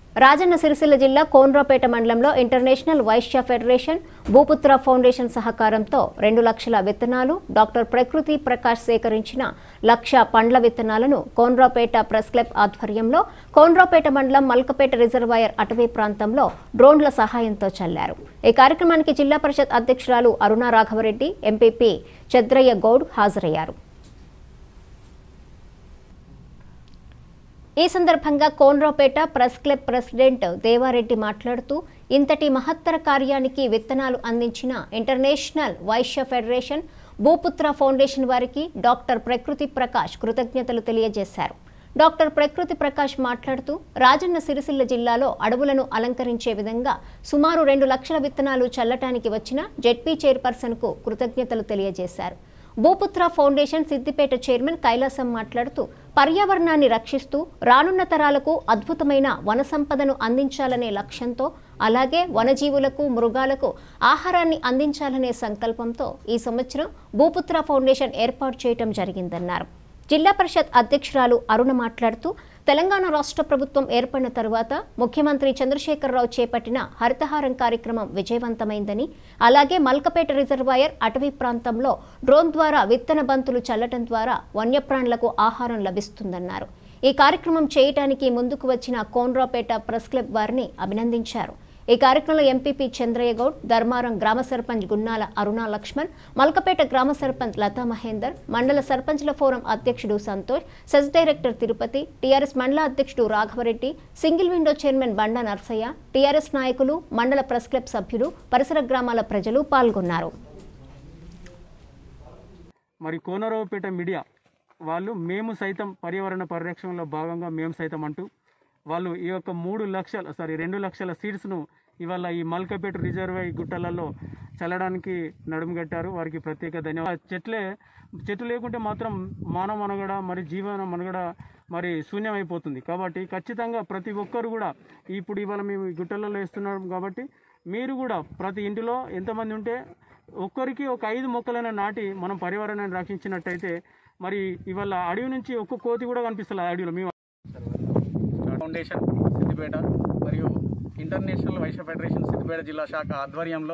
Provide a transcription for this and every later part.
రాజన్న సిరిసిల్ల జిల్లా కోన్రాపేట మండలంలో international Vysya federation Bhuputra foundation సహకారంతో రెండు లక్షల విత్తనాలు డాక్టర్ ప్రకృతి ప్రకాష్ సేకరించిన లక్ష పండ్ల విత్తనాలను కోన్రాపేట ప్రెస్ క్లబ్ ఆధ్వర్యంలో కోన్రాపేట మండలం మల్కపేట రిజర్వాయర్ అటవీ ప్రాంతంలో డ్రోన్ల సహాయంతో చల్లారు ఈ కార్యక్రమానికి జిల్లా పరిషత్ అధ్యక్షురాలు అరుణ రాఘవరెడ్డి ఎంపీపీ చద్రయ్య గౌడ్ హాజరయ్యారు ఈ సందర్భంగా Konraopet press club president Deva Reddy మాట్లాడుతూ ఇంతటి మహత్తర కార్యానికి విత్తనాలు అందించిన international Vysya federation Bhuputra foundation వారికి డాక్టర్ ప్రకృతి ప్రకాష్ కృతజ్ఞతలు తెలియజేశారు డాక్టర్ ప్రకృతి ప్రకాష్ మాట్లాడుతూ రాజన్న సిరిసిల్ల జిల్లాలో అడవులను అలంకరించే విధంగా సుమారు రెండు లక్షల విత్తనాలు చల్లటానికి వచ్చిన జెడ్పీ చైర్పర్సన్కు కృతజ్ఞతలు తెలియజేశారు భూపుత్ర ఫౌండేషన్ సిద్దిపేట చైర్మన్ కైలాసం మాట్లాడుతూ పర్యావరణాన్ని రక్షిస్తూ రానున్న తరాలకు అద్భుతమైన వన సంపదను అందించాలనే లక్ష్యంతో అలాగే వనజీవులకు మృగాలకు ఆహారాన్ని అందించాలనే సంకల్పంతో ఈ సంవత్సరం భూపుత్ర ఫౌండేషన్ ఏర్పాటు చేయడం జరిగిందన్నారు జిల్లా పరిషత్ అధ్యక్షురాలు అరుణ మాట్లాడుతూ తెలంగాణ రాష్ట్ర ప్రభుత్వం ఏర్పడిన తరువాత ముఖ్యమంత్రి చంద్రశేఖరరావు చేపట్టిన హరితహారం కార్యక్రమం విజయవంతమైందని అలాగే మల్కపేట రిజర్వాయర్ అటవీ ప్రాంతంలో డ్రోన్ ద్వారా విత్తన బంతులు చల్లటం ద్వారా వన్యప్రాణులకు ఆహారం లభిస్తుందన్నారు ఈ కార్యక్రమం చేయటానికి ముందుకు వచ్చిన కోన్రాపేట ప్రెస్ క్లబ్ వారిని అభినందించారు ఈ కార్యక్రమంలో ఎంపీపీ చంద్రయ్య గౌడ్ ధర్మారం గ్రామ సర్పంచ్ గున్నాల అరుణా లక్ష్మణ్ మల్కపేట గ్రామ సర్పంచ్ లతా మహేందర్ మండల సర్పంచ్ల ఫోరం అధ్యక్షుడు Santosh CESS director Tirupati TRS మండల అధ్యక్షుడు Raghava Reddy single window chairman Banda Narsaiah TRS నాయకులు మండల ప్రెస్ క్లబ్ సభ్యులు పరిసర గ్రామాల ప్రజలు పాల్గొన్నారు మరి కోనరావుపేట మీడియా వాళ్ళు మేము సైతం పర్యావరణ పరిరక్షణలో భాగంగా మేము సైతం అంటూ వాళ్ళు ఈ యొక్క మూడు లక్షల సారీ రెండు లక్షల సీడ్స్ను ఇవాళ ఈ మల్కపేట రిజర్వై గుట్టలలో చల్లడానికి నడుము కట్టారు వారికి ప్రత్యేక ధన్యవాదాలు చెట్లే చెట్లు లేకుంటే మాత్రం మానవ మనుగడ మరి జీవన మనుగడ మరి శూన్యమైపోతుంది కాబట్టి ఖచ్చితంగా ప్రతి ఒక్కరు కూడా ఇప్పుడు ఇవాళ మేము ఈ గుట్టలలో వేస్తున్నాం కాబట్టి మీరు కూడా ప్రతి ఇంటిలో ఎంతమంది ఉంటే ఒక్కరికి ఒక ఐదు మొక్కలైనా నాటి మనం పర్యావరణాన్ని రక్షించినట్టయితే మరి ఇవాళ అడవి నుంచి ఒక్క కోతి కూడా కనిపిస్తుంది ఆ అడవిలో మేము ఫౌండేషన్ సిద్దిపేట మరియు ఇంటర్నేషనల్ వైశ్య ఫెడరేషన్ సిద్దిపేట జిల్లా శాఖ ఆధ్వర్యంలో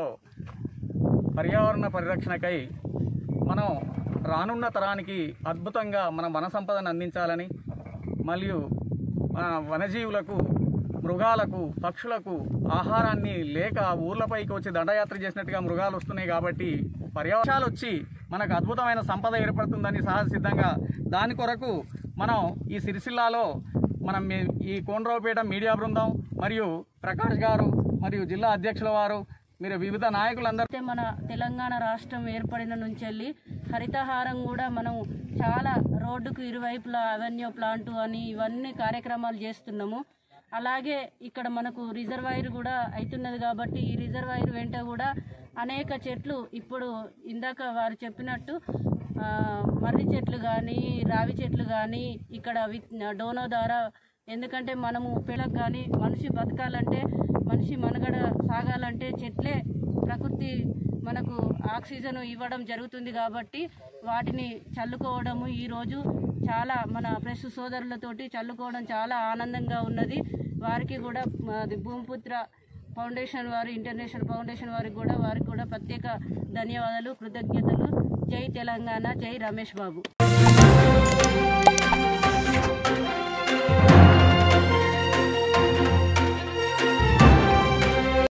పర్యావరణ పరిరక్షణకై మనం రానున్న తరానికి అద్భుతంగా మన వన సంపదను అందించాలని మరియు మన వనజీవులకు మృగాలకు పక్షులకు ఆహారాన్ని లేక ఊర్లపైకి వచ్చి దండయాత్ర చేసినట్టుగా మృగాలు వస్తున్నాయి కాబట్టి పర్యావరణాలు వచ్చి మనకు అద్భుతమైన సంపద ఏర్పడుతుందని సహజ సిద్ధంగా దాని కొరకు మనం ఈ సిరిసిల్లాలో మనం మీ- ఈ కోనరావుపేట మీడియా బృందం మరియు ప్రకాష్ గారు మరియు జిల్లా అధ్యక్షుల వారు మీరు వివిధ నాయకులందరూ అయితే మన తెలంగాణ రాష్ట్రం ఏర్పడిన నుంచి వెళ్ళి హరితహారం కూడా మనం చాలా రోడ్డుకు ఇరువైపులా అవెన్యూ ప్లాంట్ అని ఇవన్నీ కార్యక్రమాలు చేస్తున్నాము అలాగే ఇక్కడ మనకు రిజర్వాయర్ కూడా అవుతున్నది కాబట్టి ఈ రిజర్వాయర్ వెంట కూడా అనేక చెట్లు ఇప్పుడు ఇందాక వారు చెప్పినట్టు ఆ, మర్రి చెట్లు కానీ రావి చెట్లు కానీ ఇక్కడ వి డోనో ద్వారా ఎందుకంటే మనము పిల్లలకు కానీ మనిషి బతకాలంటే మనిషి మనుగడ సాగాలంటే చెట్లే ప్రకృతి మనకు ఆక్సిజన్ ఇవ్వడం జరుగుతుంది కాబట్టి వాటిని చల్లుకోవడము ఈరోజు చాలా మన ప్రెస్ సోదరులతోటి చల్లుకోవడం చాలా ఆనందంగా ఉన్నది వారికి కూడా మాది భూమిపుత్ర ఫౌండేషన్ వారు ఇంటర్నేషనల్ ఫౌండేషన్ వారికి కూడా వారికి కూడా ప్రత్యేక ధన్యవాదాలు కృతజ్ఞతలు జై తెలంగాణ జై రమేష్ బాబు